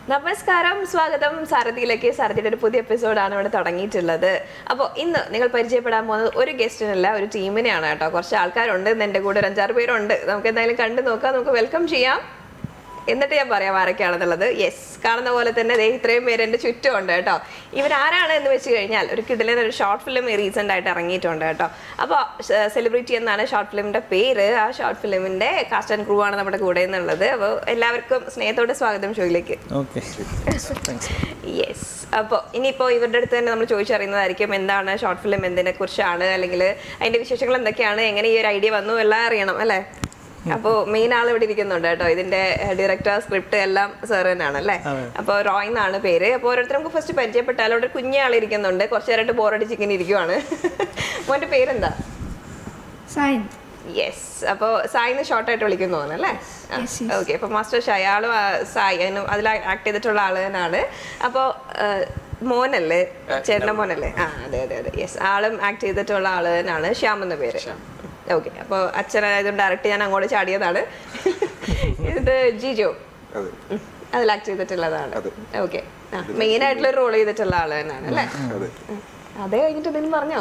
നമസ്കാരം സ്വാഗതം സാരഥിയിലേക്ക് സാരഥിയുടെ ഒരു പുതിയ എപ്പിസോഡാണ് ഇവിടെ തുടങ്ങിയിട്ടുള്ളത് അപ്പോൾ ഇന്ന് നിങ്ങൾ പരിചയപ്പെടാൻ പോകുന്നത് ഒരു ഗസ്റ്റിനല്ല ഒരു ടീമിനെയാണ് കേട്ടോ കുറച്ച് ആൾക്കാരുണ്ട് ഇന്ന് എൻ്റെ കൂടെ ഒരു അഞ്ചാറ് പേരുണ്ട് നമുക്ക് എന്തായാലും കണ്ടു നോക്കാം നമുക്ക് വെൽക്കം ചെയ്യാം എന്നിട്ട് ഞാൻ പറയാം ആരൊക്കെയാണെന്നുള്ളത് യെസ് കാണുന്ന പോലെ തന്നെ ദേ ഇത്രയും പേര് എൻ്റെ ചുറ്റുമുണ്ട് കേട്ടോ ഇവരാരാണ് എന്ന് വെച്ച് കഴിഞ്ഞാൽ ഒരു കിടിലൻ ഒരു ഷോർട്ട് ഫിലിം റീസെൻ്റ് ആയിട്ട് ഇറങ്ങിയിട്ടുണ്ട് കേട്ടോ അപ്പോൾ സെലിബ്രിറ്റി എന്നാണ് ഷോർട്ട് ഫിലിമിൻ്റെ പേര് ആ ഷോർട്ട് ഫിലിമിൻ്റെ കാസ്റ്റ് ആൻഡ് ക്രൂ ആണ് നമ്മുടെ കൂടെ എന്നുള്ളത് അപ്പോൾ എല്ലാവർക്കും സ്നേഹത്തോടെ സ്വാഗതം ഷോയിലേക്ക് ഓക്കെ താങ്ക്സ് യെസ് അപ്പോൾ ഇനിയിപ്പോൾ ഇവരുടെ അടുത്ത് തന്നെ നമ്മൾ ചോദിച്ചറിയുന്നതായിരിക്കും എന്താണ് ഷോർട്ട് ഫിലിം എന്തിനെ കുറിച്ചാണ് അല്ലെങ്കിൽ അതിൻ്റെ വിശേഷങ്ങൾ എന്തൊക്കെയാണ് എങ്ങനെ ഈ ഒരു ഐഡിയ വന്നു എല്ലാം അറിയണം അല്ലേ അപ്പോൾ മെയിൻ ആൾ ഇവിടെ ഇരിക്കുന്നുണ്ട് കേട്ടോ ഇതിന്റെ ഡയറക്ടർ സ്ക്രിപ്റ്റ് എല്ലാം സാർ തന്നെയാണ് അല്ലേ അപ്പോൾ റോയ് എന്നാണ് പേര് അപ്പോൾ ഓരോരുത്തർ നമുക്ക് ഫസ്റ്റ് പരിചയപ്പെട്ടാൽ അവിടെ ഒരു കുഞ്ഞേ ആൾ ഇരിക്കുന്നുണ്ട് കുറച്ച് നേരമായിട്ട് ബോറടിച്ച് ഇങ്ങനെ ഇരിക്കുവാണ് മോൻ്റെ പേരെന്താ സൈൻ യെസ് അപ്പോൾ സായിന്ന് ഷോർട്ടായിട്ട് വിളിക്കുന്നു തോന്നുന്നു അല്ലേ Yes, yes. ഓക്കെ അപ്പോൾ മാസ്റ്റർ ഷായ് ആളും ആ, സായി അതിനും അതിൽ ആക്ട് ചെയ്തിട്ടുള്ള ആള് തന്നെയാണ് അപ്പോൾ മോനല്ലേ ചേട്ടൻ്റെ മോനല്ലേ ആ അതെ അതെ അതെ യെസ് ആളും ആക്ട് ചെയ്തിട്ടുള്ള ആള് തന്നെയാണ് ശ്യാം എന്ന പേര് ഓക്കെ അപ്പോൾ അച്ഛനായതുകൊണ്ട് ഡയറക്റ്റ് ഞാൻ അങ്ങോട്ട് ചാടിയതാണ് ഇത് ജിജോ അതെ ഉം. അതിൽ ആക്ട് ചെയ്തിട്ടുള്ളതാണ് അതെ. ഓക്കെ ആ മെയിൻ ആയിട്ടുള്ള റോൾ ചെയ്തിട്ടുള്ള ആള് തന്നെയാണ് അല്ലേ അതെ ഉം. അതേ കഴിഞ്ഞിട്ട് എന്തെങ്കിലും പറഞ്ഞോ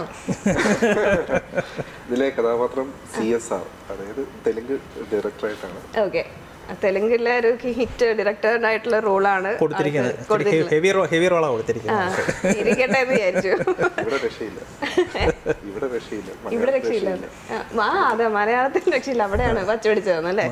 ഇതിലെ കഥാപാത്രം സി എസ് ആർ അതായത് തെലുങ്ക് ഡയറക്ടറായിട്ടാണ് ഓക്കെ തെലുങ്കിലെ ഒരു ഹിറ്റ് ഡയറക്ടറായിട്ടുള്ള റോളാണ് കൊടുത്തിരിക്കുന്നത് ഹെവി റോ ഹെവി റോളാണ് കൊടുത്തിരിക്കുന്നത് ഇരിക്കട്ടെ എന്ന് വിചാരിച്ചു ഇവിടെ രക്ഷയില്ല ഇവിടെ രക്ഷയില്ല ഇവിടെ രക്ഷയില്ല ആ അതെ മലയാളത്തിൽ രക്ഷയില്ല അവിടെയാണ് പച്ച പിടിച്ചതെന്നല്ലേ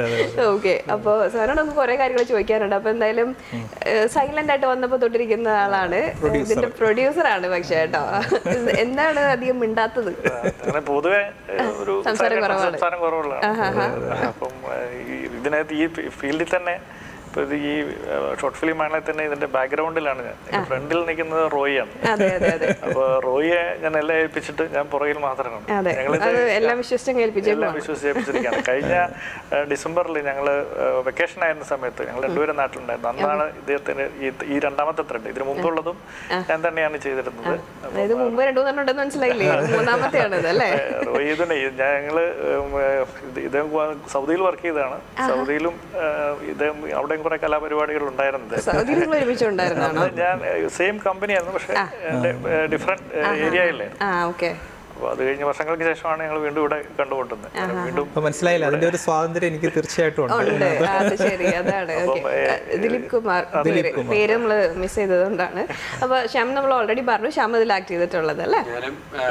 ഓക്കെ അപ്പോൾ സാറിനോട് നമുക്ക് കുറെ കാര്യങ്ങൾ ചോദിക്കാനുണ്ട് അപ്പൊ എന്തായാലും സൈലന്റ് ആയിട്ട് വന്നപ്പോൾ തൊട്ടിരിക്കുന്ന ആളാണ് ഇതിന്റെ പ്രൊഡ്യൂസർ ആണ് പക്ഷേ കേട്ടോ എന്താണ് അധികം മിണ്ടാത്തത് അങ്ങനെ പൊതുവെ ഏഹ്, ഒരു സംസാരം silent കുറവാണ്. സംസാരം കുറവുള്ളതാണ് അപ്പം ഏഹ്, ഈ ഇതിനകത്ത് ഈ ഫീൽഡിൽ തന്നെ ഇപ്പൊ ഇത് ഈ ഷോർട്ട് ഫിലിം ആണെങ്കിൽ തന്നെ ഇതിന്റെ ബാക്ക്ഗ്രൗണ്ടിലാണ് ഞാൻ ഫ്രണ്ടിൽ നിൽക്കുന്നത് റോയിയാണ് അതെ അതെ അതെ അപ്പൊ റോയിയെ ഞാൻ എല്ലാം ഏൽപ്പിച്ചിട്ട് ഞാൻ പുറകിൽ മാത്രമാണ് അതെ ഞങ്ങളിത് അത് എല്ലാം വിശ്വസിച്ചും കേൾപ്പിച്ചു എല്ലാം വിശ്വസിച്ചിരിക്കുകയാണ് കഴിഞ്ഞ ഏഹ്, ഡിസംബറിൽ ഞങ്ങൾ വെക്കേഷൻ ആയിരുന്ന സമയത്ത് ഞങ്ങൾ രണ്ടുപേരും നാട്ടിലുണ്ടായിരുന്നു അന്നാണ് ഇദ്ദേഹത്തിന് ഈ ഈ രണ്ടാമത്തെ ത്രെഡ് ഇതിനു മുമ്പുള്ളതും ഞാൻ തന്നെയാണ് ചെയ്തിരുന്നത് അതായത് മുമ്പ് രണ്ടു മൂന്നെണ്ണം ഉണ്ടെന്ന് മനസ്സിലായില്ലേ മൂന്നാമത്തെയാണ് ഇത് അല്ലേ റോയിദിനെ ഞങ്ങള് ഉം, ഏഹ്, ഇത് ഇദ്ദേഹം സൗദിയിൽ വർക്ക് ചെയ്തതാണ് സൗദിയിലും ഏഹ്, ഇദ്ദേഹം അവിടെയും കുറെ കലാപരിപാടികൾ ഉണ്ടായിരുന്നത് സൗദി നിങ്ങൾ ഒരുമിച്ചുണ്ടായിരുന്നാണോ അന്ന് ഞാൻ സെയിം കമ്പനിയായിരുന്നു പക്ഷെ ഡിഫറെന്റ് ഏരിയയിലെ ആ ഓക്കെ അപ്പൊ അത് കഴിഞ്ഞ വർഷങ്ങൾക്ക് ശേഷമാണ് ഞങ്ങൾ വീണ്ടും ഇവിടെ കണ്ടുമുട്ടുന്നത് വീണ്ടും അപ്പൊ മനസ്സിലായില്ല അതിന്റെ ഒരു സ്വാതന്ത്ര്യം എനിക്ക് തീർച്ചയായിട്ടും ഉണ്ട് ഉണ്ട് ആ, അത് ശരി അതാണ് ഓക്കെ ദിലീപ് കുമാർ പേര് പേര് നമ്മൾ മിസ് ചെയ്തതുകൊണ്ടാണ് അപ്പൊ ശ്യാം നമ്മൾ ഓൾറെഡി പറഞ്ഞു ശ്യാം ഇതിൽ ആക്ട് ചെയ്തിട്ടുള്ളത് അല്ലേ ഞാനും ആ,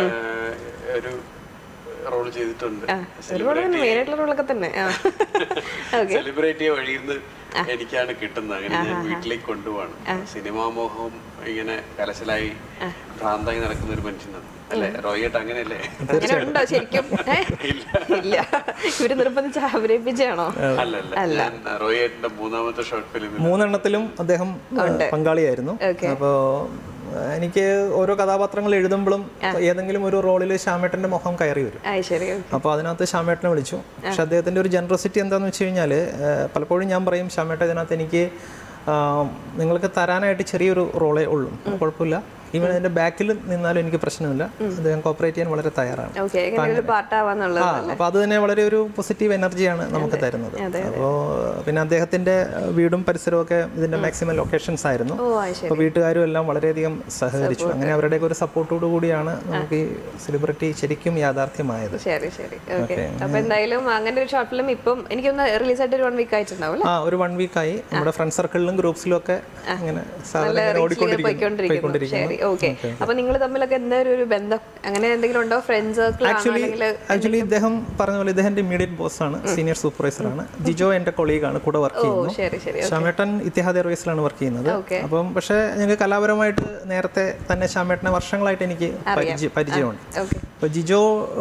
ഒരു റോൾ ചെയ്തിട്ടുണ്ട് ഒരുപാട് തന്നെ മെയിൻ ആയിട്ടുള്ള റോളൊക്കെ തന്നെ ആ ഓക്കെ സെലിബ്രിറ്റിയെ വഴിയിൽ നിന്ന് എനിക്കാണ് കിട്ടുന്നത് അങ്ങനെ ഞാൻ വീട്ടിലേക്ക് കൊണ്ടുപോവാണ് സിനിമാ മോഹവും ഇങ്ങനെ കലശലായി ഭ്രാന്തായി നടക്കുന്ന ഒരു മനുഷ്യനാണ് അല്ലെ റോയേട്ട് അങ്ങനെയല്ലേ അങ്ങനെ ഉണ്ടോ ശരിക്കും ഏ? ഇല്ല ഇവര് നിർബന്ധിച്ച് അഭിനയിപ്പിച്ചാണോ അല്ലല്ല ഞാൻ റോയേട്ടിന്റെ മൂന്നാമത്തെ ഷോർട്ട് ഫിലിമിൽ മൂന്നെണ്ണത്തിലും അദ്ദേഹം ഏഹ്, പങ്കാളിയായിരുന്നു അപ്പോൾ എനിക്ക് ഓരോ കഥാപാത്രങ്ങൾ എഴുതുമ്പോഴും ഏതെങ്കിലും ഒരു റോളിൽ ശ്യാമേട്ടന്റെ മുഖം കയറി വരും ആ ശരി അപ്പോൾ അതിനകത്ത് ശ്യാമേട്ടനെ വിളിച്ചു പക്ഷെ അദ്ദേഹത്തിൻ്റെ ഒരു ജനറസിറ്റി എന്താണെന്ന് വെച്ച് കഴിഞ്ഞാൽ പലപ്പോഴും ഞാൻ പറയും ശ്യാമേട്ട ഇതിനകത്ത് എനിക്ക് ആ, നിങ്ങൾക്ക് തരാനായിട്ട് ചെറിയൊരു റോളേ ഉള്ളൂ കുഴപ്പമില്ല ഈവൻ അതിൻ്റെ ബാക്കിൽ നിന്നാലും എനിക്ക് പ്രശ്നമില്ല അദ്ദേഹം കോപ്പറേറ്റ് ചെയ്യാൻ വളരെ തയ്യാറാണ് ഓക്കെ എങ്ങനെ ഒരു പാർട്ടാവാന്നുള്ളത് ആ അപ്പോൾ അത് തന്നെ വളരെ ഒരു പോസിറ്റീവ് എനർജിയാണ് നമുക്ക് തരുന്നത് അപ്പോൾ പിന്നെ അദ്ദേഹത്തിൻ്റെ വീടും പരിസരവും ഒക്കെ ഇതിൻ്റെ മാക്സിമം ലൊക്കേഷൻസ് ആയിരുന്നു ഓ അത് ശരി അപ്പോൾ വീട്ടുകാരും എല്ലാം വളരെയധികം സഹകരിച്ചു അങ്ങനെ അവരുടെയൊക്കെ ഒരു സപ്പോർട്ടോടു കൂടിയാണ് നമുക്ക് ഈ സെലിബ്രിറ്റി ശരിക്കും യാഥാർത്ഥ്യമായത് ശരി ശരി ഓക്കെ അപ്പൊ എന്തായാലും അങ്ങനെ ഒരു ഷോർട്ട് ഫിലിം ഇപ്പം എനിക്കൊന്ന് റിലീസ് ആയിട്ട് ഒരു വൺ വീക്ക് ആയിട്ടുണ്ടാവും അല്ലേ ആ ഒരു വൺ വീക്കായി നമ്മുടെ ഫ്രണ്ട് സർക്കിളിലും ഗ്രൂപ്പ്സിലും ഒക്കെ ഇങ്ങനെ സാധനം നല്ല ഇങ്ങനെ റീച്ചിൽ ഓടിക്കൊണ്ടിരിക്കുന്നു പോയിക്കൊണ്ടിരിക്കുന്നു പോയിക്കൊണ്ടിരിക്കുന്നു ശരി ഓക്കെ അപ്പൊ നിങ്ങൾ തമ്മിലൊക്കെ എന്താ ഒരു ബന്ധം അങ്ങനെ എന്തെങ്കിലും ഉണ്ടോ ഫ്രണ്ട് സർക്കിൾ ആണോ ആക്ച്വലി അല്ലെങ്കിൽ ആക്ച്വലി ഇദ്ദേഹം പറഞ്ഞ പോലെ ഇദ്ദേഹം ഇമ്മീഡിയറ്റ് ബോസ് ആണ് സീനിയർ സൂപ്പർവൈസർ ആണ് ജിജോ എന്റെ കൊളീഗാണ് കൂടെ വർക്ക് ഓ ചെയ്യുന്നു ശരി ശരി ശ്യാമേട്ടൻ ഇത്തിഹാദ് എയർവേസിലാണ് വർക്ക് ചെയ്യുന്നത് Okay. അപ്പം പക്ഷേ ഞങ്ങൾക്ക് കലാപരമായിട്ട് നേരത്തെ തന്നെ ശ്യാമേട്ടനെ വർഷങ്ങളായിട്ട് എനിക്ക് പരിചയ- പരിചയമുണ്ട് ഓക്കെ അപ്പോൾ ജിജോ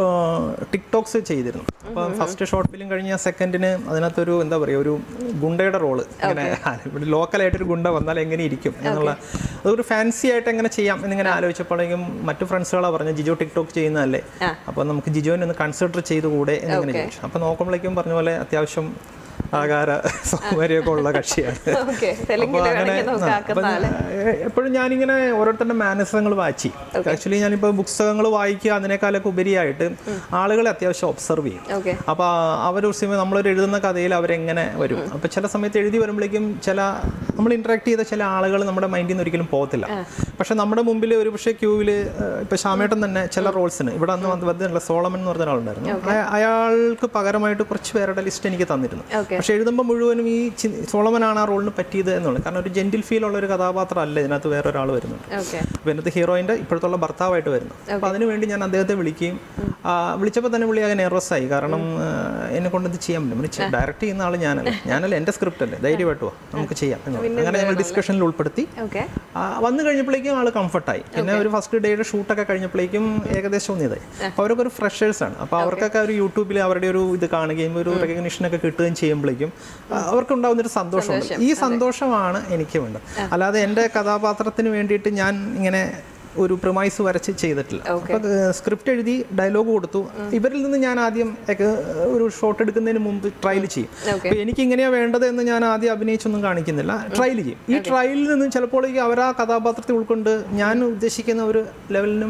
ടിക്ടോക്സ് ചെയ്തിരുന്നു അപ്പം ഫസ്റ്റ് ഷോർട്ട് ഫിലിം കഴിഞ്ഞ സെക്കൻഡിന് അതിനകത്തൊരു എന്താ പറയുക ഒരു ഗുണ്ടയുടെ റോള് ഇങ്ങനെ ഇവിടെ ലോക്കലായിട്ടൊരു ഗുണ്ട വന്നാൽ എങ്ങനെ ഇരിക്കും എന്നുള്ള അതൊരു ഫാൻസി ആയിട്ട് എങ്ങനെ ചെയ്യാം എന്നിങ്ങനെ ആലോചിച്ചപ്പോഴേക്കും മറ്റു ഫ്രണ്ട്സുകളാണ് പറഞ്ഞു ജിജോ ടിക്ടോക്ക് ചെയ്യുന്നതല്ലേ അപ്പോൾ നമുക്ക് ജിജോനെ ഒന്ന് കൺസിഡർ ചെയ്തുകൂടെ എന്നിങ്ങനെ ചോദിച്ചു അപ്പോൾ നോക്കുമ്പോഴേക്കും പറഞ്ഞ പോലെ അത്യാവശ്യം ആകാര സൗകര്യമൊക്കെ ഉള്ള കക്ഷിയാണ് ഓക്കെ അപ്പോൾ തെലുങ്കിൽ അങ്ങനെ വേണമെങ്കിൽ നമുക്ക് ആ, ആക്കുന്ന അപ്പം ആള് ഞാൻ- എപ്പോഴും ഞാനിങ്ങനെ ഓരോരുത്തരുടെ മാനസങ്ങൾ വായിച്ചു ആക്ച്വലി ഞാനിപ്പോൾ പുസ്തകങ്ങൾ വായിക്കുക അതിനേക്കാളൊക്കെ ഉപരിയായിട്ട് ആളുകളെ അത്യാവശ്യം ഒബ്സർവ് ചെയ്യും ഓക്കെ അപ്പോൾ അവരൊരു സിനിമ നമ്മളൊരു എഴുതുന്ന കഥയിൽ അവരെങ്ങനെ വരും അപ്പോൾ ചില സമയത്ത് എഴുതി വരുമ്പോഴേക്കും ചില നമ്മൾ ഇൻട്രാക്ട് ചെയ്ത ചില ആളുകൾ നമ്മുടെ മൈൻഡിൽ നിന്ന് ഒരിക്കലും പോകത്തില്ല പക്ഷെ നമ്മുടെ മുമ്പിൽ ഒരു പക്ഷേ ക്യൂവിൽ ഇപ്പോൾ ശ്യാമേട്ടൻ തന്നെ ചില റോൾസിന് ഇവിടെ അന്ന് വന്ന് വന്നിട്ടുള്ള സോളമൻ എന്ന് പറഞ്ഞ ഒരാളുണ്ടായിരുന്നു അയ- അയാൾക്ക് പകരമായിട്ട് കുറച്ച് പേരുടെ ലിസ്റ്റ് എനിക്ക് തന്നിരുന്നു Okay. പക്ഷെ എഴുതുമ്പോൾ മുഴുവനും ഈ ചി- സോളമനാണ് ആ റോളിന് പറ്റിയത് എന്നുള്ളത് കാരണം ഒരു ജെന്റിൽ ഫീൽ ഉള്ള ഒരു കഥാപാത്രം അല്ല ഇതിനകത്ത് വേറെ ഒരാൾ വരുന്നുണ്ട് ഓക്കെ അപ്പോൾ ഇതിനകത്ത് ഹീറോയിൻ്റെ ഇപ്പോഴത്തുള്ള ഭർത്താവായിട്ട് വരുന്നു അപ്പോൾ അതിന് വേണ്ടി ഞാൻ അദ്ദേഹത്തെ വിളിക്കുകയും ആ, വിളിച്ചപ്പോൾ തന്നെ വിളി ആകെ നെർവസ് ആയി കാരണം ആ, എന്നെ കൊണ്ട് ഇത് ചെയ്യാൻ പറ്റും ഡയറക്റ്റ് ചെയ്യുന്ന ആൾ ഞാനല്ല ഞാനല്ല എൻ്റെ സ്ക്രിപ്റ്റ് അല്ലേ ധൈര്യമായിട്ട് വാ നമുക്ക് ചെയ്യാം എന്ന് പറഞ്ഞു. അങ്ങനെ ഞങ്ങൾ ഡിസ്കഷനിൽ ഉൾപ്പെടുത്തി ഓക്കെ ആ, വന്നു കഴിഞ്ഞപ്പോഴേക്കും ആൾ കംഫർട്ടായി പിന്നെ ഒരു ഫസ്റ്റ് ഡേയുടെ ഷൂട്ടൊക്കെ കഴിഞ്ഞപ്പോഴേക്കും ഏകദേശം ഒന്ന് ഇതായി അപ്പോൾ അവരൊക്കെ ഒരു ഫ്രഷേഴ്സ് ആണ് അപ്പോൾ അവർക്കൊക്കെ ഒരു യൂട്യൂബിൽ അവരുടെ ഒരു ഇത് കാണുകയും ഒരു റെക്കഗ്നിഷനൊക്കെ കിട്ടുകയും ചെയ്യുമ്പോഴേക്കും ആ, അവർക്കുണ്ടാവുന്ന ഒരു സന്തോഷമുണ്ട് ഈ സന്തോഷമാണ് എനിക്ക് വേണ്ടത് അല്ലാതെ എൻ്റെ കഥാപാത്രത്തിന് വേണ്ടിയിട്ട് ഞാൻ ഇങ്ങനെ ഒരു പ്രൊമൈസ് വരച്ച് ചെയ്തിട്ടില്ല അപ്പോൾ സ്ക്രിപ്റ്റ് എഴുതി ഡയലോഗ് കൊടുത്തു ഇവരിൽ നിന്ന് ഞാൻ ആദ്യം ഒക്കെ ഒരു ഷോട്ട് എടുക്കുന്നതിന് മുമ്പ് ട്രയൽ ചെയ്യും അപ്പോൾ എനിക്ക് ഇങ്ങനെയാ വേണ്ടത് എന്ന് ഞാൻ ആദ്യം അഭിനയിച്ചൊന്നും കാണിക്കുന്നില്ല ട്രയൽ ചെയ്യും ഈ ട്രയലിൽ നിന്ന് ചിലപ്പോൾ ഈ അവർ ആ കഥാപാത്രത്തെ ഉൾക്കൊണ്ട് ഞാൻ ഉദ്ദേശിക്കുന്ന ഒരു ലെവലിനും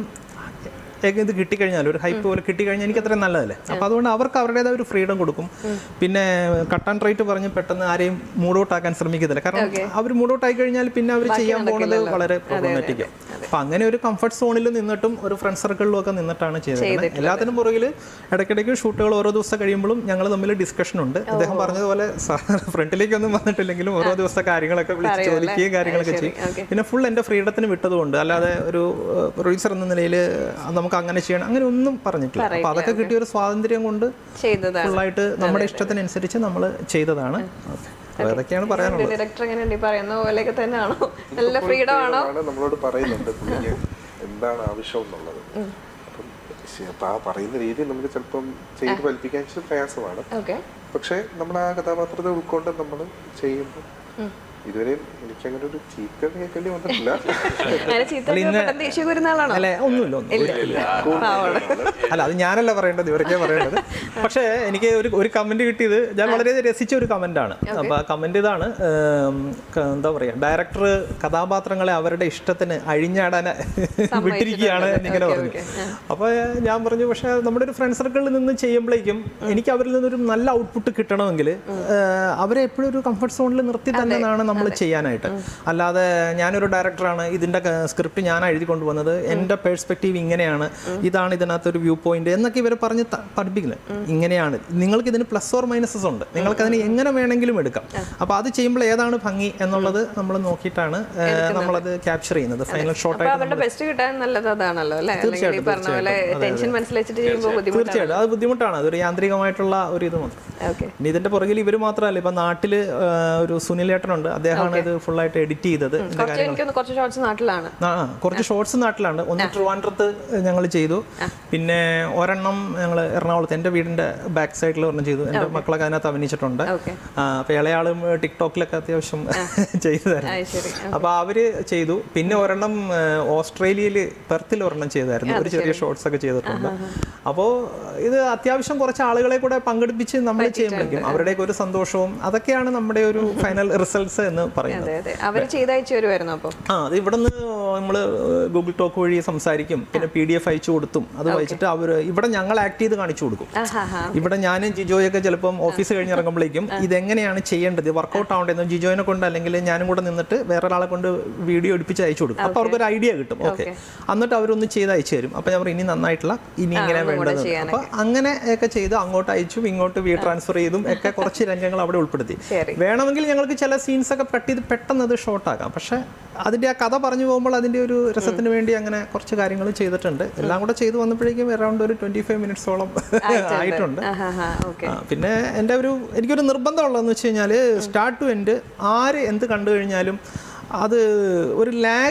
ഏക ഇത് കിട്ടിക്കഴിഞ്ഞാൽ ഒരു ഹൈപ്പ് പോലെ കിട്ടിക്കഴിഞ്ഞാൽ എനിക്ക് അത്രയും നല്ലതല്ലേ അപ്പോൾ അതുകൊണ്ട് അവർക്ക് അവരുടേതായ ഒരു ഫ്രീഡം കൊടുക്കും പിന്നെ കട്ട് ആൻഡ് റൈറ്റ് പറഞ്ഞ് പെട്ടെന്ന് ആരെയും മൂഡ് ഔട്ട് ആക്കാൻ ശ്രമിക്കത്തില്ല കാരണം അവർ മൂഡ് ഔട്ട് ആയി കഴിഞ്ഞാൽ പിന്നെ അവർ ചെയ്യാൻ പോകുന്നത് വളരെ പ്രോബ്ലമാറ്റിക് അപ്പോൾ അങ്ങനെ ഒരു കംഫർട്ട് സോണിൽ നിന്നിട്ടും ഒരു ഫ്രണ്ട് സർക്കിളിലും ഒക്കെ നിന്നിട്ടാണ് ചെയ്തത് എല്ലാത്തിനും പുറകിൽ ഇടയ്ക്കിടയ്ക്ക് ഷൂട്ടുകൾ ഓരോ ദിവസം കഴിയുമ്പോഴും ഞങ്ങൾ തമ്മിൽ ഡിസ്കഷൻ ഉണ്ട് അദ്ദേഹം പറഞ്ഞതുപോലെ ഫ്രണ്ടിലേക്കൊന്നും വന്നിട്ടില്ലെങ്കിലും ഓരോ ദിവസത്തെ കാര്യങ്ങളൊക്കെ വിളിച്ച് ചോദിക്കുകയും കാര്യങ്ങളൊക്കെ ചെയ്യും പിന്നെ ഫുൾ എൻ്റെ ഫ്രീഡത്തിന് വിട്ടതുകൊണ്ട് അല്ലാതെ ഒരു പ്രൊഡ്യൂസർ എന്ന നിലയിൽ നമുക്ക് അങ്ങനെ ചെയ്യണം അങ്ങനെ ഒന്നും പറഞ്ഞിട്ടില്ല അപ്പോൾ അതൊക്കെ കിട്ടിയ ഒരു സ്വാതന്ത്ര്യം കൊണ്ട് ചെയ്തതാണ് ഫുള്ളായിട്ട് നമ്മുടെ ഇഷ്ടത്തിനനുസരിച്ച് നമ്മൾ ചെയ്തതാണ് അപ്പോൾ അതൊക്കെയാണ് പറയാനുള്ളത് ഡയറക്ടർ എങ്ങനെയുണ്ട് ഈ പറയുന്ന പോലെയൊക്കെ തന്നെയാണോ നല്ല ഫ്രീഡം ആണോ ആണ് നമ്മളോട് പറയുന്നുണ്ട് പുള്ളിക്ക് എന്താണ് ആവശ്യം എന്നുള്ളത് അപ്പം ശരി, അപ്പൊ ആ പറയുന്ന രീതി നമുക്ക് ചിലപ്പം ചെയ്ത് ഫലിപ്പിക്കാൻ ഇച്ചിരി പ്രയാസമാണ് ഓക്കെ പക്ഷെ നമ്മൾ ആ കഥാപാത്രത്തെ ഉൾക്കൊണ്ട് നമ്മൾ ചെയ്യുമ്പോൾ ഇതുവരെ എനിക്ക് അങ്ങനെ ഒരു ചീത്ത കേൾക്കേണ്ടി വന്നിട്ടില്ല അങ്ങനെ ചീത്ത പെട്ടെന്ന് ദേഷ്യം വരുന്ന ആളാണോ അല്ലെ ഒന്നുമില്ല ഒന്നുമില്ല അല്ല അത് ഞാനല്ല പറയേണ്ടത് ഇവരൊക്കെ പറയേണ്ടത് പക്ഷേ എനിക്ക് ഒരു ഒരു കമന്റ് കിട്ടിയത് ഞാൻ വളരെ രസിച്ച ഒരു കമന്റ് ആണ് അപ്പൊ ആ കമന്റ് ഇതാണ് ഏം, ക- എന്താ പറയാ ഡയറക്ടർ കഥാപാത്രങ്ങളെ അവരുടെ ഇഷ്ടത്തിന് അഴിഞ്ഞാടാൻ വിട്ടിരിക്കുകയാണ് എന്നിങ്ങനെ പറഞ്ഞു അപ്പൊ ഞാൻ പറഞ്ഞു പക്ഷെ നമ്മുടെ ഒരു ഫ്രണ്ട് സർക്കിളിൽ നിന്ന് ചെയ്യുമ്പോഴേക്കും എനിക്ക് അവരിൽ നിന്നൊരു നല്ല ഔട്ട്പുട്ട് കിട്ടണമെങ്കിൽ അവരെ എപ്പോഴും ഒരു കംഫർട്ട് സോണിൽ നിർത്തി തന്നെയാണ് നമ്മൾ ചെയ്യാനായിട്ട് അല്ലാതെ ഞാനൊരു ഡയറക്ടറാണ് ഇതിന്റെ സ്ക്രിപ്റ്റ് ഞാൻ എഴുതി കൊണ്ടുവന്നത് എൻ്റെ പേഴ്സ്പെക്റ്റീവ് ഇങ്ങനെയാണ് ഇതാണ് ഇതിനകത്തൊരു വ്യൂ പോയിന്റ് എന്നൊക്കെ ഇവർ പറഞ്ഞ് ത- പഠിപ്പിക്കുന്നത് ഇങ്ങനെയാണ് നിങ്ങൾക്ക് ഇതിന് പ്ലസ് ഓർ മൈനസസ് ഉണ്ട് നിങ്ങൾക്ക് അതിന് എങ്ങനെ വേണമെങ്കിലും എടുക്കാം അപ്പോൾ അത് ചെയ്യുമ്പോൾ ഏതാണ് ഭംഗി എന്നുള്ളത് നമ്മൾ നോക്കിയിട്ടാണ് ഏഹ്, നമ്മളത് ക്യാപ്ചർ ചെയ്യുന്നത് ഫൈനൽ അപ്പൊ ഷോട്ടായിട്ട് അവരുടെ ബെസ്റ്റ് കിട്ടാൻ നല്ലത് അതാണല്ലോ അല്ലെ അല്ലെങ്കിൽ ഈ പറഞ്ഞ പോലെ ടെൻഷൻ മനസ്സിലാച്ചിട്ട് ചെയ്യുമ്പോൾ ബുദ്ധിമുട്ടാണ് തീർച്ചയായിട്ടും അത് ബുദ്ധിമുട്ടാണ് അതൊരു യാന്ത്രികമായിട്ടുള്ള ഒരു ഇത് മാത്രം ഓക്കെ ഇനി ഇതിന്റെ പുറകിൽ ഇവർ മാത്രമല്ല ഇപ്പൊ നാട്ടില് ആ, ഒരു സുനിലേട്ടനുണ്ട് അദ്ദേഹമാണ് ഇത് ഫുള്ളായിട്ട് എഡിറ്റ് ചെയ്തത് ഇതിന്റെ കുറച്ച് എനിക്കൊന്ന് കുറച്ച് ഷോർട്സ് നാട്ടിലാണ് ആ, ആ, കുറച്ച് ഷോർട്സ് നാട്ടിലാണ് ഒന്ന് ട്രിവാൻഡ്രത്ത് ഞങ്ങൾ ചെയ്തു പിന്നെ ഒരെണ്ണം ഞങ്ങൾ എറണാകുളത്ത് എൻ്റെ വീടിൻ്റെ ബാക്ക് സൈഡിൽ ഒരെണ്ണം ചെയ്തു എൻ്റെ മക്കളൊക്കെ അതിനകത്ത് അഭിനയിച്ചിട്ടുണ്ട് ഓക്കെ ആ, അപ്പോൾ ഇളയാളും ടിക്ടോക്കിലൊക്കെ അത്യാവശ്യം ചെയ്തു തരാം അത് ശരി അപ്പോൾ അവര് ചെയ്തു പിന്നെ ഒരെണ്ണം ഓസ്ട്രേലിയയിൽ പെർത്തിൽ ഒരെണ്ണം ചെയ്തായിരുന്നു ഒരു ചെറിയ ഷോർട്സ് ഒക്കെ ചെയ്തിട്ടുണ്ട് അപ്പോൾ ഇത് അത്യാവശ്യം കുറച്ച് ആളുകളെ കൂടെ പങ്കെടുപ്പിച്ച് നമ്മൾ ചെയ്യുമ്പോഴേക്കും അവരുടെയൊക്കെ ഒരു സന്തോഷവും അതൊക്കെയാണ് നമ്മുടെ ഒരു ഫൈനൽ റിസൾട്ട്സ് എന്ന് പറയുന്നത് അതെ അതെ അവര് ചെയ്തയച്ചു വരുമായിരുന്നു അപ്പൊ ആ അത് ഇവിടെ നിന്ന് നമ്മൾ ഗൂഗിൾ ടോക്ക് വഴി സംസാരിക്കും പിന്നെ പി ഡി എഫ് അയച്ചു കൊടുത്തും അത് വായിച്ചിട്ട് അവർ ഇവിടെ ഞങ്ങൾ ആക്ട് ചെയ്ത് കാണിച്ചു കൊടുക്കും ആഹാ ഇവിടെ ഞാനും ജിജോയൊക്കെ ചിലപ്പം ഓഫീസ് കഴിഞ്ഞ് ഇറങ്ങുമ്പോഴേക്കും ഇതെങ്ങനെയാണ് ചെയ്യേണ്ടത് വർക്കൗട്ട് ആവേണ്ടതെന്ന് ജിജോയിനെ കൊണ്ട് അല്ലെങ്കിൽ ഞാനും കൂടെ നിന്നിട്ട് വേറൊരാളെ കൊണ്ട് വീഡിയോ എടുപ്പിച്ച് അയച്ചു കൊടുക്കും അപ്പോൾ അവർക്കൊരു ഐഡിയ കിട്ടും ഓക്കെ എന്നിട്ട് അവരൊന്ന് ചെയ്ത് അയച്ചു തരും അപ്പോൾ ഞാൻ പറയും ഇനി നന്നായിട്ടില്ല ഇനി ഇങ്ങനെ വേണ്ടത് അപ്പോൾ അങ്ങനെ ഒക്കെ ചെയ്ത് അങ്ങോട്ട് അയച്ചു ഇങ്ങോട്ട് വീ ട്രാൻസ്ഫർ ചെയ്തും ഒക്കെ കുറച്ച് രംഗങ്ങൾ അവിടെ ഉൾപ്പെടുത്തി ശരി. വേണമെങ്കിൽ ഞങ്ങൾക്ക് ചില സീൻസ് ഒക്കെ കട്ട് ചെയ്ത് പെട്ടെന്ന് അത് ഷോർട്ടാക്കാം പക്ഷേ അതിൻ്റെ ആ കഥ പറഞ്ഞു പോകുമ്പോൾ അതിൻ്റെ ഒരു രസത്തിന് വേണ്ടി അങ്ങനെ കുറച്ച് കാര്യങ്ങൾ ചെയ്തിട്ടുണ്ട് എല്ലാം കൂടെ ചെയ്തു വന്നപ്പോഴേക്കും അറൗണ്ട് ഒരു ട്വൻറ്റി ഫൈവ് മിനിറ്റ്സോളം ആയിട്ടുണ്ട് ആഹാ ഓക്കെ ആ, പിന്നെ എൻ്റെ ഒരു എനിക്കൊരു നിർബന്ധമുള്ളതെന്ന് വെച്ച് കഴിഞ്ഞാൽ സ്റ്റാർട്ട് ടു എൻഡ് ആര് എന്ത് കണ്ടു കഴിഞ്ഞാലും അത് ഒരു ലാഗ്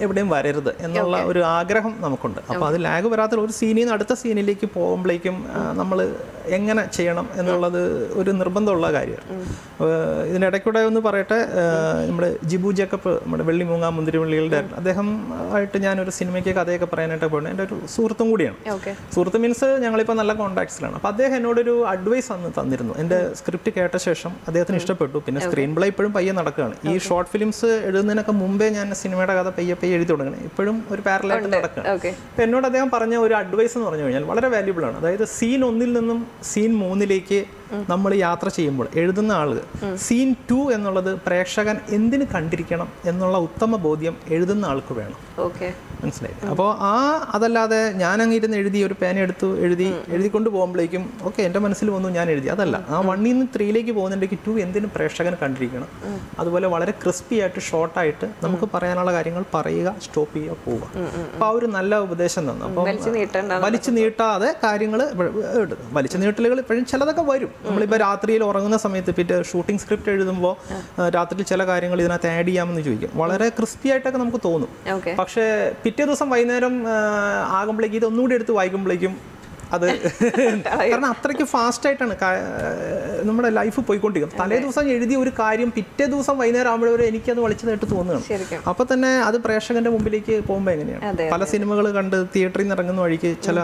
എവിടെയും വരരുത് എന്നുള്ള ഒരു ആഗ്രഹം നമുക്കുണ്ട് അപ്പോൾ അത് ലാഗ് വരാത്ത ഒരു സീനിൽ നിന്ന് അടുത്ത സീനിലേക്ക് പോകുമ്പോഴേക്കും നമ്മൾ എങ്ങനെ ചെയ്യണം എന്നുള്ളത് ഒരു നിർബന്ധമുള്ള കാര്യമാണ് ഏഹ് ഇതിൻ്റെ ഇടയ്ക്കൂടെ ഒന്ന് പറയട്ടെ നമ്മുടെ ജിബു ജേക്കപ്പ് നമ്മുടെ വെള്ളിമൂങ്ങ മുന്തിരിവള്ളികളുടെ അദ്ദേഹം ആയിട്ട് ഞാനൊരു സിനിമയ്ക്ക് കഥയൊക്കെ പറയാനായിട്ട് പോകണം എൻ്റെ ഒരു സുഹൃത്തും കൂടിയാണ് ഓക്കെ സുഹൃത്ത് മീൻസ് ഞങ്ങളിപ്പോൾ നല്ല കോൺടാക്ട്സിലാണ് അപ്പോൾ അദ്ദേഹം എന്നോടൊരു അഡ്വൈസ് അന്ന് തന്നിരുന്നു എൻ്റെ സ്ക്രിപ്റ്റ് കേട്ട ശേഷം അദ്ദേഹത്തിന് ഇഷ്ടപ്പെട്ടു പിന്നെ സ്ക്രീൻ പ്ലേ ഇപ്പോഴും പയ്യെ നടക്കുകയാണ് ഈ ഷോർട്ട് ഫിലിംസ് എഴുതുന്നതിനൊക്കെ മുമ്പേ ഞാൻ സിനിമയുടെ കഥ പയ്യെ പയ്യെ എഴുതി തുടങ്ങണം ഇപ്പോഴും ഒരു പാരലായിട്ട് നടക്കുകയാണ് ഓക്കെ അപ്പോൾ എന്നോട് അദ്ദേഹം പറഞ്ഞ ഒരു അഡ്വൈസ് എന്ന് പറഞ്ഞു കഴിഞ്ഞാൽ വളരെ വാല്യുബിൾ ആണ് അതായത് സീൻ ഒന്നിൽ നിന്നും സീൻ മൂന്നിലേക്ക് നമ്മൾ യാത്ര ചെയ്യുമ്പോൾ എഴുതുന്ന ആള് സീൻ ടു എന്നുള്ളത് പ്രേക്ഷകൻ എന്തിന് കണ്ടിരിക്കണം എന്നുള്ള ഉത്തമ ബോധ്യം എഴുതുന്ന ആൾക്ക് വേണം ഓക്കെ മനസ്സിലായി അപ്പോൾ ആ അതല്ലാതെ ഞാൻ അങ്ങ് ഇരുന്ന് എഴുതി ഒരു പേന എടുത്തു എഴുതി എഴുതിക്കൊണ്ട് പോകുമ്പോഴേക്കും ഓക്കെ എൻ്റെ മനസ്സിൽ വന്നു ഞാൻ എഴുതി അതല്ല ആ വണ്ണിൽ നിന്ന് ത്രീയിലേക്ക് പോകുന്നുണ്ടെങ്കിൽ ടു എന്തിനും പ്രേക്ഷകൻ കണ്ടിരിക്കണം അതുപോലെ വളരെ ക്രിസ്പി ആയിട്ട് ഷോർട്ടായിട്ട് നമുക്ക് പറയാനുള്ള കാര്യങ്ങൾ പറയുക സ്റ്റോപ്പ് ചെയ്യുക പോവുക അപ്പോൾ ആ ഒരു നല്ല ഉപദേശം തന്നു അപ്പം വലിച്ചു നീട്ടണ്ട വലിച്ചു നീട്ടാതെ കാര്യങ്ങൾ വലിച്ചു നീട്ടലുകൾ ഇപ്പോഴും ചിലതൊക്കെ വരും നമ്മളിപ്പോൾ രാത്രിയിൽ ഉറങ്ങുന്ന സമയത്ത് പിന്നെ ഷൂട്ടിംഗ് സ്ക്രിപ്റ്റ് എഴുതുമ്പോൾ രാത്രിയിൽ ചില കാര്യങ്ങൾ ഇതിനകത്ത് ആഡ് ചെയ്യാമെന്ന് ചോദിക്കും വളരെ ക്രിസ്പി ആയിട്ടൊക്കെ നമുക്ക് തോന്നും ഓക്കെ പക്ഷേ പിറ്റേ ദിവസം വൈകുന്നേരം ആ, ആകുമ്പോഴേക്കും ഇത് ഒന്നുകൂടി എടുത്ത് വായിക്കുമ്പോഴേക്കും അത് കാരണം അത്രയ്ക്ക് ഫാസ്റ്റ് ആയിട്ടാണ് കാ- നമ്മുടെ ലൈഫ് പോയിക്കൊണ്ടിരിക്കുന്നത് തലേ ദിവസം എഴുതിയ ഒരു കാര്യം പിറ്റേ ദിവസം വൈകുന്നേരം ആകുമ്പോഴേ എനിക്കത് വലിച്ചതായിട്ട് തോന്നുകയാണ് ശരിക്കും അപ്പൊ തന്നെ അത് പ്രേക്ഷകന്റെ മുമ്പിലേക്ക് പോകുമ്പോൾ എങ്ങനെയാണ് അതെ, പല സിനിമകൾ കണ്ട് തിയേറ്ററിൽ നിന്ന് ഇറങ്ങുന്ന വഴിക്ക് ചില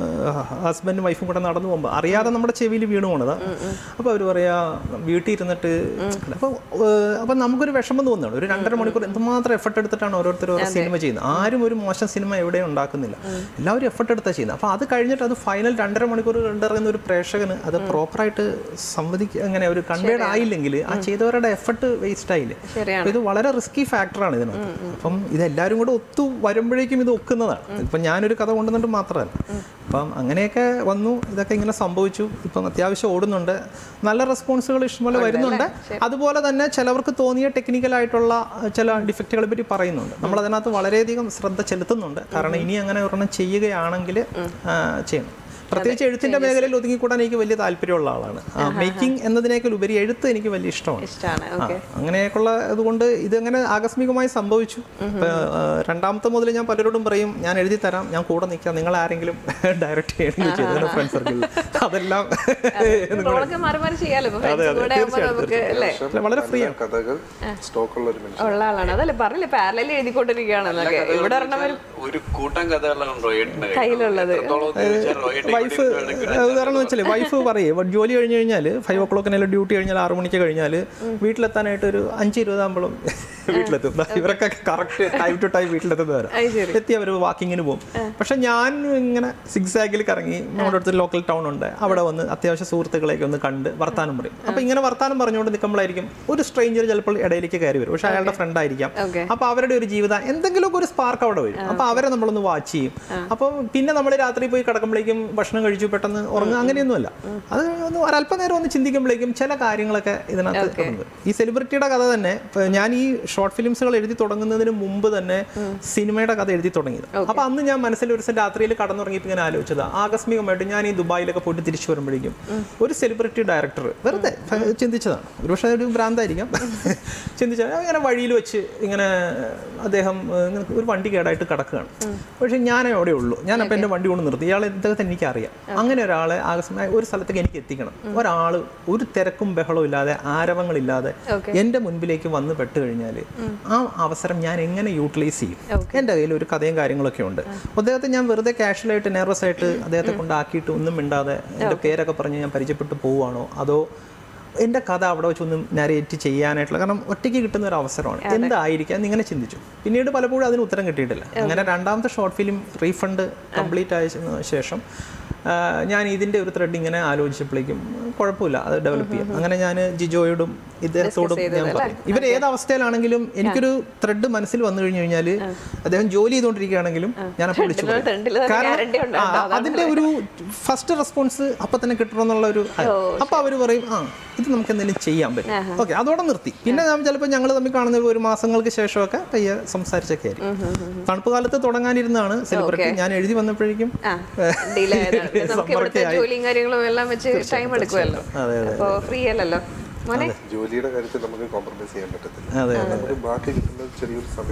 ഹസ്ബൻഡും വൈഫും കൂടെ നടന്നു പോകുമ്പോൾ അറിയാതെ നമ്മുടെ ചെവിയിൽ വീണു പോണത് അപ്പോൾ അവർ പറയാ വീട്ടിൽ ഇരുന്നിട്ട് അപ്പോൾ അപ്പം നമുക്കൊരു വിഷമം തോന്നുകയാണ് ഒരു രണ്ടര മണിക്കൂർ എന്തുമാത്രം എഫർട്ട് എടുത്തിട്ടാണ് ഓരോരുത്തർ ഓരോ സിനിമ ചെയ്യുന്നത് ആരും ഒരു മോശം സിനിമ എവിടെയും ഉണ്ടാക്കുന്നില്ല എല്ലാവരും എഫർട്ട് എടുത്താൽ ചെയ്യുന്നത് അപ്പോൾ അത് കഴിഞ്ഞിട്ട് അത് ഫൈനൽ രണ്ടര മണിക്കൂർ കണ്ടിറങ്ങുന്ന ഒരു പ്രേക്ഷകന് അത് പ്രോപ്പറായിട്ട് സംവദിക്കുക അങ്ങനെ ഒരു കൺവേഡ് ആയില്ലെങ്കിൽ ആ ചെയ്തവരുടെ എഫർട്ട് വേസ്റ്റ് ആയില്ലേ ശരിയാണ് അപ്പൊ ഇത് വളരെ റിസ്കി ഫാക്ടറാണ് ഇതിനകത്ത് അപ്പം ഇത് എല്ലാവരും കൂടെ ഒത്തു വരുമ്പോഴേക്കും ഇത് ഒക്കുന്നതാണ് ഇപ്പം ഞാനൊരു കഥ കൊണ്ടുവന്നിട്ട് മാത്രമല്ല അപ്പം അങ്ങനെയൊക്കെ വന്നു ഇതൊക്കെ ഇങ്ങനെ സംഭവിച്ചു ഇപ്പം അത്യാവശ്യം ഓടുന്നുണ്ട് നല്ല റെസ്പോൺസുകൾ ഇഷ്ടംപോലെ വരുന്നുണ്ട് അതുപോലെ തന്നെ ചിലവർക്ക് തോന്നിയ ടെക്നിക്കലായിട്ടുള്ള ചില ഡിഫക്റ്റുകളെ പറ്റി പറയുന്നുണ്ട് നമ്മൾ അതിനകത്ത് വളരെയധികം ശ്രദ്ധ ചെലുത്തുന്നുണ്ട് കാരണം ഇനി അങ്ങനെ ഒരെണ്ണം ചെയ്യുകയാണെങ്കിൽ ആ, ചെയ്യണം പ്രത്യേകിച്ച് എഴുത്തിന്റെ മേഖലയിൽ ഒതുങ്ങിക്കൂടാൻ എനിക്ക് വലിയ താല്പര്യമുള്ള ആളാണ് മേക്കിംഗ് എന്നതിനേക്കാൾ ഉപരി എഴുത്ത് എനിക്ക് വലിയ ഇഷ്ടമാണ് ഇഷ്ടമാണ് ആ, ഓക്കെ അങ്ങനെയൊക്കെയുള്ള ഇതുകൊണ്ട് ഇതങ്ങനെ ആകസ്മികമായി സംഭവിച്ചു ഇപ്പൊ, ആ, രണ്ടാമത്തെ മുതൽ ഞാൻ പലരോടും പറയും ഞാൻ എഴുതി തരാം ഞാൻ കൂടെ നിൽക്കാം നിങ്ങൾ ആരെങ്കിലും ഡയറക്റ്റ് ചെയ്യണമെങ്കിൽ ചെയ്തു ഫ്രണ്ട് സർക്കിളിൽ അതെല്ലാം റോളൊക്കെ മാറി മാറി ചെയ്യാലോ ഇപ്പൊ അതെ, friends അതെ, കൂടെ ആകുമ്പോ തീർച്ചയായും, നമുക്ക് അല്ലേ അല്ല, വളരെ ഫ്രീ ആണ് കഥകൾ സ്റ്റോക്കുള്ള ഒരു മനുഷ്യൻ ഉള്ള ആളാണ് അതല്ലേ പറഞ്ഞില്ലേ പാരലൽ എഴുതിക്കൊണ്ടിരിക്കുകയാണെന്നൊക്കെ ഇവിടെ ഒരെണ്ണം വരും ഒരു കൂട്ടം കഥകളാണ് റോയേട്ടിന്റെ കയ്യിലുള്ളത്. എത്രത്തോളം എന്ന് ചോദിച്ചാൽ റോയേട്ട് വൈഫ് ഇവിടെ വേണമെങ്കിൽ ഒരു ഉദാഹരണം വെച്ചാൽ വൈഫ് പറയേ "വ- ജോലി കഴിഞ്ഞ് കഴിഞ്ഞാൽ ഫൈവ് ഓ ക്ലോക്കിന് ഡ്യൂട്ടി കഴിഞ്ഞാൽ ആറു മണിക്ക് കഴിഞ്ഞാൽ വീട്ടിലെത്താനായിട്ട് ഒരു അഞ്ച് ഇരുപതാകുമ്പോഴും വീട്ടിലെത്തും ദാ ഇവരൊക്കെ കറക്റ്റ് ടൈം ടു ടൈം വീട്ടിലെത്തുന്നവരാണ് അത് ശരി എത്തി അവർ വാക്കിങ്ങിന് പോകും പക്ഷെ ഞാൻ ഇങ്ങനെ സിക്സ് ആക്കിൽ കറങ്ങി നമ്മുടെ അടുത്ത് ലോക്കൽ ടൗൺ ഉണ്ട് അവിടെ വന്ന് അത്യാവശ്യം സുഹൃത്തുക്കളെയൊക്കെ ഒന്ന് കണ്ട് വർത്താനം പറയും അപ്പൊ ഇങ്ങനെ വർത്താനം പറഞ്ഞുകൊണ്ട് നിൽക്കുമ്പോഴായിരിക്കും ഒരു സ്ട്രേഞ്ചർ ചിലപ്പോൾ ഇടയിലേക്ക് കയറി വരും പക്ഷെ അയാളുടെ ഫ്രണ്ട് ആയിരിക്കാം ഓക്കെ അപ്പൊ അവരുടെ ഒരു ജീവിതം എന്തെങ്കിലുമൊക്കെ ഒരു സ്പാർക്ക് അവിടെ വരും അപ്പൊ അവരെ നമ്മളൊന്ന് വാച്ച് ചെയ്യും അപ്പം പിന്നെ നമ്മൾ രാത്രി പോയി കിടക്കുമ്പോഴേക്കും ഭക്ഷണം കഴിച്ചു പെട്ടെന്ന് ഉറങ്ങുക അങ്ങനെയൊന്നുമല്ല അത് ഒന്ന് ഒരല്പനേരം ഒന്ന് ചിന്തിക്കുമ്പോഴേക്കും ചില കാര്യങ്ങളൊക്കെ ഇതിനകത്ത് കടന്നു വരും. ഈ സെലിബ്രിറ്റിയുടെ കഥ തന്നെ ഇപ്പൊ ഞാൻ ഈ ഷോർട്ട് ഫിലിംസുകൾ എഴുതി തുടങ്ങുന്നതിന് മുമ്പ് തന്നെ സിനിമയുടെ കഥ എഴുതി തുടങ്ങിയത് അപ്പൊ അന്ന് ഞാൻ മനസ്സിൽ ഒരു ദിവസം രാത്രിയിൽ കടന്നുറങ്ങിയപ്പോൾ ഇങ്ങനെ ആലോചിച്ചത് ആകസ്മികമായിട്ട് ഞാൻ ഈ ദുബായിലൊക്കെ പോയിട്ട് തിരിച്ചു വരുമ്പോഴേക്കും ഒരു സെലിബ്രിറ്റി ഡയറക്ടർ വെറുതെ ഫ- ചിന്തിച്ചതാണ് ഒരുപക്ഷെ ഒരു ഭ്രാന്തായിരിക്കാം ചിന്തിച്ചാൽ ഇങ്ങനെ വഴിയിൽ വെച്ച് ഇങ്ങനെ അദ്ദേഹം ഏഹ്, ഇങ്ങനെ ഒരു വണ്ടി കേടായിട്ട് കിടക്കുകയാണ് പക്ഷെ ഞാനേ അവിടെ ഉള്ളൂ ഞാൻ അപ്പം എൻ്റെ വണ്ടി കൊണ്ട് നിർത്തി ഇയാളെ ഇദ്ദേഹത്തെ എനിക്കറിയാം അങ്ങനെ ഒരാളെ ആകസ്മികമായി ഒരു സ്ഥലത്തേക്ക് എനിക്ക് എത്തിക്കണം ഒരാൾ ഒരു തിരക്കും ബഹളവും ഇല്ലാതെ ആരവങ്ങളില്ലാതെ Okay. എൻ്റെ മുൻപിലേക്ക് വന്ന് പെട്ട് കഴിഞ്ഞാൽ ആ അവസരം ഞാൻ എങ്ങനെ യൂട്ടിലൈസ് ചെയ്യും എൻ്റെ കയ്യിൽ ഒരു കഥയും കാര്യങ്ങളൊക്കെ ഉണ്ട് അദ്ദേഹത്തെ ഞാൻ വെറുതെ കാഷ്വലായിട്ട് നെർവസ് ആയിട്ട് അദ്ദേഹത്തെ കൊണ്ടാക്കിയിട്ട് ഒന്നും മിണ്ടാതെ എൻ്റെ പേരൊക്കെ പറഞ്ഞ് ഞാൻ പരിചയപ്പെട്ട് പോവുകയാണോ അതോ എൻ്റെ കഥ അവിടെ വെച്ചൊന്നും നരേറ്റ് ചെയ്യാനായിട്ടുള്ള കാരണം ഒറ്റയ്ക്ക് കിട്ടുന്ന ഒരു അവസരമാണ് എന്തായിരിക്കാം എന്ന് ഇങ്ങനെ ചിന്തിച്ചു പിന്നീട് പലപ്പോഴും അതിന് ഉത്തരം കിട്ടിയിട്ടില്ല അങ്ങനെ രണ്ടാമത്തെ ഷോർട്ട് ഫിലിം റീഫണ്ട് കംപ്ലീറ്റ് ആയ ശേഷം ആ, ഞാൻ ഇതിൻ്റെ ഒരു ത്രെഡ് ഇങ്ങനെ ആലോചിച്ചപ്പോഴേക്കും കുഴപ്പമില്ല അത് ഡെവലപ്പ് ചെയ്യാം അങ്ങനെ ഞാൻ ജിജോയോടും ഇദ്ദേഹത്തോടും ഞാൻ പറഞ്ഞു ഇവർ ഏത് അവസ്ഥയിലാണെങ്കിലും എനിക്കൊരു ത്രെഡ് മനസ്സിൽ വന്നു കഴിഞ്ഞു കഴിഞ്ഞാൽ അദ്ദേഹം ജോലി ചെയ്തുകൊണ്ടിരിക്കുകയാണെങ്കിലും ഞാൻ അപ്പോൾ വിളിച്ചു പറയും. ത്രെഡിൽ തന്നെ കാരണം guarantee ഉണ്ട് ആ, കേട്ടോ, അതിന്റെ ഒരു ഫസ്റ്റ് റെസ്പോൺസ് അപ്പൊ തന്നെ കിട്ടണമെന്നുള്ള ഒരു അപ്പൊ അവർ പറയും ആ ഇത് നമുക്ക് എന്തെങ്കിലും ചെയ്യാൻ പറ്റും ഓക്കെ അതോടെ നിർത്തി പിന്നെ ഞാൻ ചിലപ്പോൾ ഞങ്ങൾ തമ്മിൽ കാണുന്ന ഒരു മാസങ്ങൾക്ക് ശേഷമൊക്കെ പയ്യെ സംസാരിച്ചൊക്കെ ആയിരിക്കും തണുപ്പ് കാലത്ത് തുടങ്ങാനിരുന്നാണ് സെലിബ്രിറ്റി ഞാൻ എഴുതി വന്നപ്പോഴേക്കും ആ ഡിലേ ആയതാണ് നമുക്ക് സമ്മറൊക്കെ ഇവിടുത്തെ ആയി. ജോലിയും കാര്യങ്ങളും എല്ലാം വെച്ച് ടൈം എടുക്കുമല്ലോ അതെ, അതെ, അപ്പൊ ഫ്രീ അല്ലല്ലോ മോനെ ജോലിയുടെ കാര്യത്തിൽ നമുക്ക് കോംപ്രമൈസ് ചെയ്യാൻ പറ്റത്തില്ല അതെ നമുക്ക് ബാക്കി കിട്ടുന്ന ചെറിയൊരു സമയത്താണ്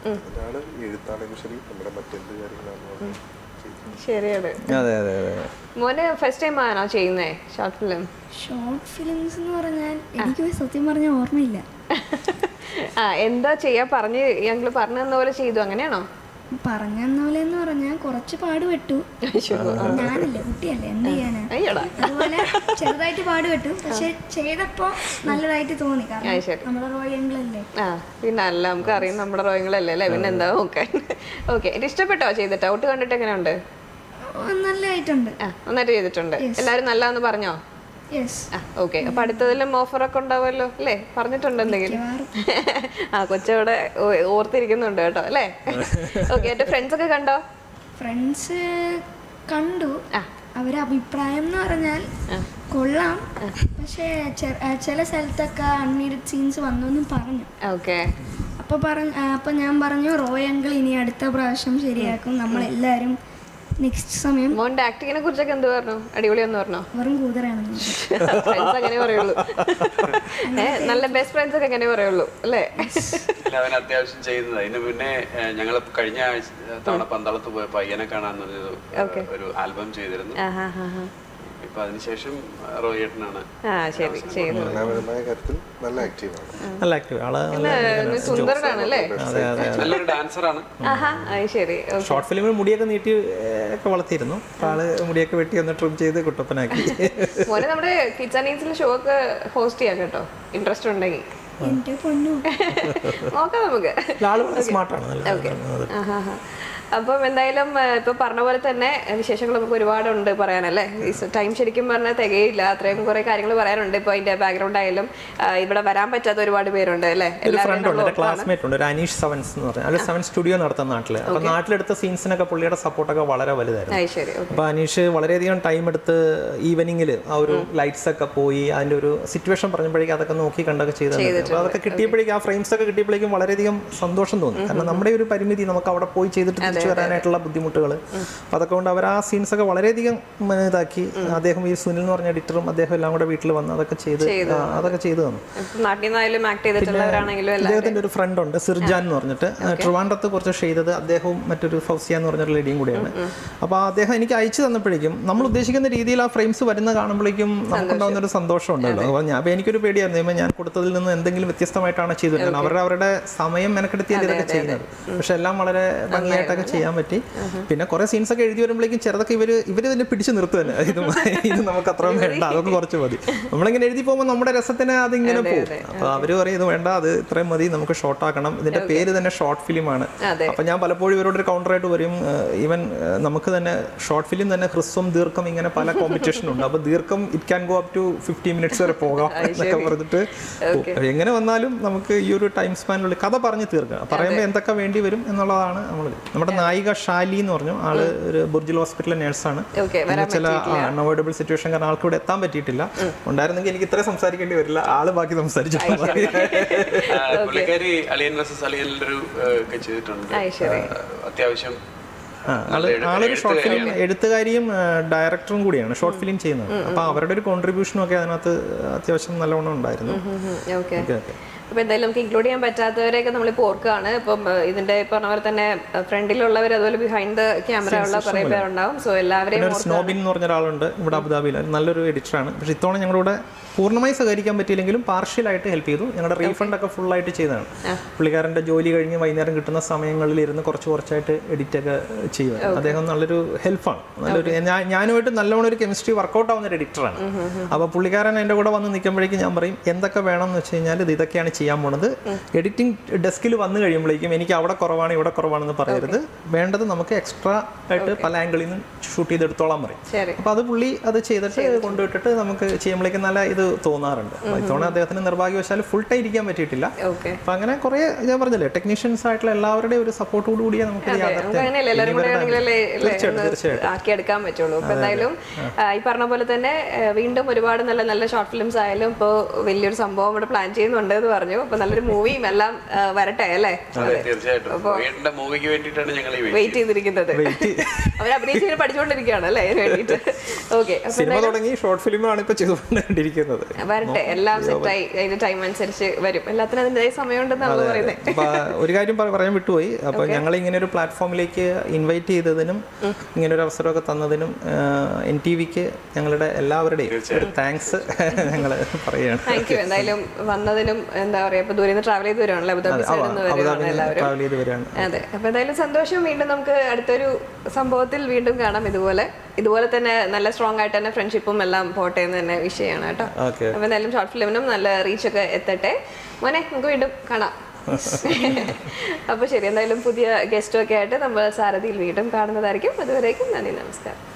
അതിനാണ് ഈ എഴുത്താണെങ്കിലും ശരി നമ്മുടെ മറ്റെന്ത് കാര്യങ്ങളാണെങ്കിലും ചെയ്യുന്നത് ശരിയാണ് അതെ അതെ അതെ മോന് ഫസ്റ്റ് ടൈം ആണോ ചെയ്യുന്നേ ഷോർട്ട് ഫിലിം ഷോർട്ട് ഫിലിംസ് എന്ന് പറഞ്ഞാൽ എനിക്ക് സത്യം പറഞ്ഞ ഓർമ്മയില്ല ആ എന്താ ചെയ്യാ പറഞ്ഞ് ഞങ്ങൾ പറഞ്ഞു തന്ന പോലെ ചെയ്തു അങ്ങനെയാണോ പറഞ്ഞ പോലെ എന്ന് പറഞ്ഞാൽ കുറച്ച് പാടുപെട്ടു ഞാനല്ലേ കുട്ടിയല്ലേ എന്ത് ചെയ്യാനാ അയ്യടാ അതുപോലെ ചെറുതായിട്ട് പാടുപെട്ടു പക്ഷെ ചെയ്തപ്പോ നല്ലതായിട്ട് തോന്നി അത് കാരണം ശരി. നമ്മുടെ റോയങ്ങളല്ലേ ആ പിന്നെ അല്ല നമുക്ക് അറിയാം നമ്മുടെ റോയങ്ങളല്ലേ അല്ലേ പിന്നെ എന്താ നോക്കാൻ ഓക്കെ ഇത് ഇഷ്ടപ്പെട്ടോ ചെയ്തിട്ട് ഔട്ട് കണ്ടിട്ട് എങ്ങനെയുണ്ട് നല്ലതായിട്ടുണ്ട് ആ നന്നായിട്ട് ചെയ്തിട്ടുണ്ട് എല്ലാരും നല്ലതെന്ന് പറഞ്ഞോ യെസ് ആ ഓക്കെ അപ്പൊ അടുത്തതിലും ഓഫറൊക്കെ ഉണ്ടാവുമല്ലോ അല്ലേ പറഞ്ഞിട്ടുണ്ട് എന്തെങ്കിലും ആ കൊച്ചവിടെ ഓ- ഓർത്തിരിക്കുന്നുണ്ട് കേട്ടോ അല്ലേ ഓക്കെ എന്റെ ഫ്രണ്ട്സ് ഒക്കെ കണ്ടോ ഫ്രണ്ട്സ് കണ്ടു ആ. അവരെ അഭിപ്രായം എന്ന് പറഞ്ഞാൽ കൊള്ളാം പക്ഷേ ചെ- ആ, ചില സ്ഥലത്തൊക്കെ അൺനീഡഡ് സീൻസ് വന്നു എന്നും പറഞ്ഞു ഓക്കെ അപ്പോൾ പറഞ്ഞ അപ്പോൾ ഞാൻ പറഞ്ഞു റോയ് അങ്കിൾ ഇനി അടുത്ത പ്രാവശ്യം ശരിയാക്കും നമ്മളെല്ലാവരും നെക്സ്റ്റ് സമയം മോന്റെ ആക്ടിങ്ങിനെ കുറിച്ചൊക്കെ എന്ത് പറഞ്ഞു അടിപൊളിയെന്ന് പറഞ്ഞോ വെറും കൂതറാണെന്ന് പറഞ്ഞു. ഫ്രണ്ട്സ് അങ്ങനെ പറയുള്ളൂ ഏ നല്ല ബെസ്റ്റ് ഫ്രണ്ട്സ് ഒക്കെ അങ്ങനെ പറയുള്ളൂ അല്ലേ ഇല്ല, അവൻ അത്യാവശ്യം ചെയ്യുന്നത് അതിന് മുന്നേ ഞങ്ങൾ കഴിഞ്ഞ ആഴ്ച തവണ പന്തളത്ത് പോയ പയ്യനെ കാണാൻ ഒരു ഒരു ആൽബം ചെയ്തിരുന്നു ആഹാ, ആഹാ. ഇപ്പൊ അതിനുശേഷം റോയേട്ടനാണ് ആ ശരി ചെയ്യുന്നു കലാപരമായ കാര്യത്തിൽ നല്ല ആക്റ്റീവാണ് നല്ല ആക്റ്റീവ് ആള് നല്ല നല്ല സുന്ദരനാണ് അല്ലേ അതെ അതെ നല്ലൊരു ഡാൻസറാണ് ആഹാ അത് ശരി ഓക്കെ ഷോർട്ട് ഫിലിമിൽ മുടിയൊക്കെ നീട്ടി ഏഹ്, ഒക്കെ വളർത്തിയിരുന്നു അപ്പൊ ആള് മുടിയൊക്കെ വെട്ടി ഒന്ന് ട്രിം ചെയ്ത് കുട്ടപ്പനാക്കി മോനെ നമ്മുടെ കിച്ചൺ നീഡ്സിൽ ഷോ ഒക്കെ ഹോസ്റ്റ് ചെയ്യാം കേട്ടോ ഇൻട്രസ്റ്റ് ഉണ്ടെങ്കിൽ എൻ്റെ പൊന്നു നോക്കാം നമുക്ക് ആള് വളരെ സ്മാർട്ടാണ് നല്ല അതെ. ആഹാഹാ. അപ്പം എന്തായാലും ആ, ഇപ്പൊ പറഞ്ഞ പോലെ തന്നെ ആ, വിശേഷങ്ങൾ നമുക്ക് ഒരുപാടുണ്ട് പറയാനല്ലേ ടൈം ശരിക്കും പറഞ്ഞാൽ തികയില്ല അത്രയും കുറെ കാര്യങ്ങൾ പറയാനുണ്ട് ഇപ്പൊ അതിന്റെ ബാക്ക്ഗ്രൗണ്ട് ആയാലും ആ, ഇവിടെ വരാൻ പറ്റാത്ത ഒരുപാട് പേരുണ്ട് അല്ലേ ഒരു എല്ലാവരും ഫ്രണ്ട് ഉണ്ട് നമ്മൾ എൻ്റെ ക്ലാസ്മേറ്റ് ഉണ്ട് ഒരു അനീഷ് സെവൻസ് എന്ന് പറഞ്ഞാൽ അത് സെവൻ സ്റ്റുഡിയോ നടത്തുന്ന നാട്ടില് അപ്പൊ നാട്ടിലെടുത്ത സീൻസിനൊക്കെ പുള്ളിയുടെ സപ്പോർട്ടൊക്കെ വളരെ വലുതായിരുന്നു അത് ശരി ഓക്കെ അപ്പൊ അനീഷ് വളരെയധികം ടൈം എടുത്ത് ഈവനിങ്ങിൽ ആ ഒരു ലൈറ്റ്സ് ഒക്കെ പോയി അതിന്റെ ഒരു സിറ്റുവേഷൻ പറഞ്ഞപ്പോഴേക്കും അതൊക്കെ നോക്കി കണ്ടൊക്കെ ചെയ്തത് അപ്പൊ അതൊക്കെ കിട്ടിയപ്പോഴേക്കും ആ ഫ്രെയിംസ് ഒക്കെ കിട്ടിയപ്പോഴേക്കും വളരെയധികം സന്തോഷം തോന്നി കാരണം നമ്മുടെ ഒരു പരിമിതി നമുക്ക് അവിടെ പോയി ചെയ്തിട്ട് തിരിച്ചു വരാനായിട്ടുള്ള ബുദ്ധിമുട്ടുകൾ അപ്പൊ അതൊക്കെ കൊണ്ട് അവർ ആ സീൻസ് ഒക്കെ വളരെയധികം ഉം, ഇതാക്കി അദ്ദേഹം ഈ സുനിൽ എന്ന് പറഞ്ഞ എഡിറ്ററും അദ്ദേഹം എല്ലാം കൂടെ വീട്ടിൽ വന്ന് അതൊക്കെ ചെയ്ത് ആ, അതൊക്കെ ചെയ്തു തന്നു നാട്ടിൽ നിന്നായാലും ആക്ട് ചെയ്തിട്ടുള്ളവരാണെങ്കിലും എല്ലാം അദ്ദേഹത്തിന്റെ ഒരു ഫ്രണ്ട് ഉണ്ട് സിർജാൻ എന്ന് പറഞ്ഞിട്ട് ട്രിവാൻഡ്രത്ത് കുറച്ച് ചെയ്തത് അദ്ദേഹവും മറ്റൊരു ഫൗസിയ എന്ന് പറഞ്ഞൊരു ലേഡിയും കൂടിയാണ് അപ്പോൾ അദ്ദേഹം എനിക്ക് അയച്ചു തന്നപ്പോഴേക്കും നമ്മൾ ഉദ്ദേശിക്കുന്ന രീതിയിൽ ആ ഫ്രെയിംസ് വരുന്ന കാണുമ്പോഴേക്കും നമുക്കുണ്ടാകുന്ന ഒരു സന്തോഷം ഉണ്ടല്ലോ അപ്പോൾ ഞാൻ അപ്പോൾ എനിക്കൊരു പേടിയായിരുന്നു ഇപ്പം ഞാൻ കൊടുത്തതിൽ നിന്ന് എന്തെങ്കിലും വ്യത്യസ്തമായിട്ടാണ് ചെയ്തത് കാരണം അവരുടെ അവരുടെ സമയം മെനക്കെടുത്തിയല്ലേ ഇതൊക്കെ ചെയ്യുന്നത് പക്ഷെ എല്ലാം വളരെ ഭംഗിയായിട്ടൊക്കെ ചെയ്യാൻ പറ്റി പിന്നെ കുറെ സീൻസ് ഒക്കെ എഴുതി വരുമ്പോഴേക്കും ചെറുതൊക്കെ ഇവര് ഇവര് തന്നെ പിടിച്ചു നിർത്തുക തന്നെ ഇത് ഇത് നമുക്ക് അത്രയും വേണ്ട അതൊക്കെ കുറച്ച് മതി നമ്മളിങ്ങനെ എഴുതി പോകുമ്പോൾ നമ്മുടെ രസത്തിന് അതിങ്ങനെ പോകും അപ്പൊ അവര് പറയും ഇത് വേണ്ട അത് ഇത്രയും മതി നമുക്ക് ഷോർട്ട് ആക്കണം ഇതിന്റെ പേര് തന്നെ ഷോർട്ട് ഫിലിമാണ് അതെ. അപ്പൊ ഞാൻ പലപ്പോഴും ഇവരോട് ഒരു കൗണ്ടർ ആയിട്ട് പറയും ഈവൻ നമുക്ക് തന്നെ ഷോർട്ട് ഫിലിം തന്നെ ഹ്രസ്വം ദീർഘം ഇങ്ങനെ പല കോമ്പറ്റീഷൻ ഉണ്ട് അപ്പൊ ദീർഘം it can go up to fifty minutes വരെ പോകാം എന്നൊക്കെ പറഞ്ഞിട്ട് പോകും. അപ്പൊ എങ്ങനെ വന്നാലും നമുക്ക് ഈ ഒരു ടൈം സ്പാനിനുള്ളിൽ കഥ പറഞ്ഞു തീർക്കുക പറയുമ്പോൾ എന്തൊക്കെ വേണ്ടി വരും എന്നുള്ളതാണ് നമ്മൾ നമ്മുടെ നായിക ഷാലി എന്ന് പറഞ്ഞു ആള് ഒരു ബുർജിൽ ഹോസ്പിറ്റലിലെ നേഴ്സാണ് ഓക്കെ പിന്നെ ചില അൺഅവോയ്ഡബിൾ സിറ്റുവേഷൻ കാരണം ആൾക്ക് ഇവിടെ എത്താൻ പറ്റിയിട്ടില്ല ഉണ്ടായിരുന്നെങ്കിൽ എനിക്ക് ഇത്ര സംസാരിക്കേണ്ടി വരില്ല ആള് ബാക്കി സംസാരിച്ചു ആ, പുള്ളിക്കാരി അളിയൻ വേഴ്സസ് അളിയനിലൊരു ഒക്കെ ചെയ്തിട്ടുണ്ട് അത് ശരി. ആ, അത്യാവശ്യം ആ, ആള് ആളൊരു ഷോർട്ട് ഫിലിം എഴുത്തുകാരിയും ആ, ഡയറക്ടറും കൂടിയാണ് ഷോർട്ട് ഫിലിം ചെയ്യുന്നത് അപ്പൊ അവരുടെ ഒരു കോൺട്രിബ്യൂഷനും ഒക്കെ അതിനകത്ത് അത്യാവശ്യം നല്ലവണ്ണം ഉണ്ടായിരുന്നു ഓക്കെ ഓക്കെ ഓക്കെ അപ്പൊ എന്തായാലും നമുക്ക് ഇൻക്ലൂഡ് ചെയ്യാൻ പറ്റാത്തവരെയൊക്കെ നമ്മളിപ്പോൾ ഓർക്കുകയാണ് ഇപ്പം ഏഹ്, ഇതിന്റെ ഈ പറഞ്ഞ പോലെ തന്നെ ഫ്രണ്ടിലുള്ളവർ അതുപോലെ ബിഹൈൻഡ് ദ ക്യാമറ ഉള്ള കുറെ പേരുണ്ടാവും സോ എല്ലാവരെയും ഒരു സ്നോബിൻ എന്ന് പറഞ്ഞ ഒരാളുണ്ട് ഇവിടെ അബുദാബിയിൽ നല്ലൊരു എഡിറ്ററാണ് പക്ഷെ ഇത്തവണ ഞങ്ങളുടെ പൂർണ്ണമായി സഹകരിക്കാൻ പറ്റിയില്ലെങ്കിലും പാർഷ്യലായിട്ട് ഹെൽപ്പ് ചെയ്തു ഞങ്ങളുടെ റീഫണ്ട് ഒക്കെ full ആയിട്ട് ചെയ്തതാണ് പുള്ളിക്കാരൻ്റെ ജോലി കഴിഞ്ഞ് വൈകുന്നേരം കിട്ടുന്ന സമയങ്ങളിൽ ഇരുന്ന് കുറച്ച് കുറച്ചായിട്ട് എഡിറ്റ് ഒക്കെ ചെയ്യുക അദ്ദേഹം നല്ലൊരു ഹെൽപ്പാണ് നല്ലൊരു ഞാൻ- ഞാനുമായിട്ട് നല്ലവണ്ണം ഒരു കെമിസ്ട്രി വർക്കൗട്ട് ആവുന്ന ഒരു എഡിറ്ററാണ് അപ്പോൾ പുള്ളിക്കാരൻ എൻ്റെ കൂടെ വന്ന് നിൽക്കുമ്പോഴേക്കും ഞാൻ പറയും എന്തൊക്കെ വേണം എന്ന് വെച്ച് കഴിഞ്ഞാൽ ഇത് ഇതൊക്കെയാണ് ചെയ്യാൻ പോണത് എഡിറ്റിംഗ് ഡെസ്കിൽ വന്നു കഴിയുമ്പോഴേക്കും എനിക്ക് അവിടെ കുറവാണ് ഇവിടെ കുറവാണെന്ന് പറയരുത് വേണ്ടത് നമുക്ക് എക്സ്ട്രാ ആയിട്ട് പല ആംഗിളിൽ നിന്ന് ഷൂട്ട് ചെയ്തെടുത്തോളാൻ പറയും ശരി അപ്പൊ അത് പുള്ളി അത് ചെയ്തിട്ട് കൊണ്ടുവിട്ടിട്ട് നമുക്ക് ചെയ്യുമ്പോഴേക്കും നല്ല ഇത് തോന്നാറുണ്ട് അപ്പൊ ഇത്തവണ അദ്ദേഹത്തിന് നിർഭാഗ്യവശാൽ ഫുൾ ടൈം ഇരിക്കാൻ പറ്റിയിട്ടില്ല ഓക്കെ അപ്പൊ അങ്ങനെ കുറെ ഞാൻ പറഞ്ഞില്ലേ ടെക്നീഷ്യൻസ് ആയിട്ടുള്ള എല്ലാവരുടെയും ഒരു സപ്പോർട്ടോട് കൂടിയേ നമുക്ക് ഇത് നമുക്ക് യാഥാർത്ഥ്യം അങ്ങനെയല്ലേ എല്ലാവരും കൂടെ ആണെങ്കിലല്ലേ അല്ലേ തീർച്ചയായിട്ടും ഒന്ന് തീർച്ചയായിട്ടും ആക്കിയെടുക്കാൻ പറ്റുള്ളൂ അപ്പൊ എന്തായാലും ആ, ഈ പറഞ്ഞ പോലെ തന്നെ ആ, വീണ്ടും ഒരുപാട് നല്ല നല്ല ഷോർട്ട് ഫിലിംസ് ആയാലും ഇപ്പോൾ വലിയൊരു സംഭവം ഇവിടെ പ്ലാൻ ചെയ്യുന്നുണ്ട് എന്ന് പറയുന്നത് പറഞ്ഞു അപ്പൊ നല്ലൊരു മൂവിയും എല്ലാം ആ, വരട്ടെ അല്ലേ അതെ തീർച്ചയായിട്ടും റോയേട്ടന്റെ മൂവിക്ക് വേണ്ടിയിട്ടാണ് ഞങ്ങൾ ഈ വെയിറ്റ് ചെയ്തിരിക്കുന്നത് അവർ അഭിനയിച്ച് പഠിച്ചുകൊണ്ടിരിക്കുകയാണ് അല്ലേ അതിന് വേണ്ടിയിട്ട് ഓക്കെ അപ്പൊ സിനിമ തുടങ്ങി ഷോർട്ട് ഫിലിമാണ് ഇപ്പോൾ ചെയ്തുകൊണ്ടിരിക്കുന്നത് വരട്ടെ എല്ലാം സെറ്റായി അതിന്റെ ടൈം അനുസരിച്ച് വരും എല്ലാത്തിനും അതിൻ്റെതായ സമയമുണ്ടെന്നാണ് പറയുന്നത് അപ്പൊ ഒരു കാര്യം പറ- പറയാൻ വിട്ടുപോയി അപ്പൊ ഞങ്ങൾ ഇങ്ങനെ ഒരു പ്ലാറ്റ്ഫോമിലേക്ക് ഇൻവൈറ്റ് ചെയ്തതിനും ഇങ്ങനെ ഒരു അവസരമൊക്കെ തന്നതിനും എൻ ടി വിക്ക് ഞങ്ങളുടെ എല്ലാവരുടെയും താങ്ക്സ് ഞങ്ങൾ പറയുകയാണ് താങ്ക് യു എന്തായാലും വന്നതിനും എന്താ പറയാ ഇപ്പൊ ദൂരെ നിന്ന് ട്രാവൽ ചെയ്ത് വരുവാണല്ലോ അബുദാബി സൈഡിൽ നിന്ന് വരുവാണ് അബുദാബിയിൽ എല്ലാവരും ട്രാവൽ ചെയ്ത് വരികയാണ് അതെ അപ്പൊ എന്തായാലും സന്തോഷം വീണ്ടും നമുക്ക് അടുത്തൊരു സംഭവത്തിൽ വീണ്ടും കാണാം ഇതുപോലെ ഇതുപോലെ തന്നെ നല്ല സ്ട്രോങ് ആയിട്ട് തന്നെ ഫ്രണ്ട്ഷിപ്പും എല്ലാം പോട്ടെ എന്ന് തന്നെ വിഷയമാണ് കേട്ടോ ഓക്കെ അപ്പൊ എന്തായാലും ഷോർട്ട് ഫിലിമിനും നല്ല റീച്ച് ഒക്കെ എത്തട്ടെ മോനെ നമുക്ക് വീണ്ടും കാണാം അപ്പൊ ശരി എന്തായാലും പുതിയ ഗസ്റ്റും ഒക്കെ ആയിട്ട് നമ്മൾ സാരഥിയിൽ വീണ്ടും കാണുന്നതായിരിക്കും അതുവരേക്കും നന്ദി നമസ്കാരം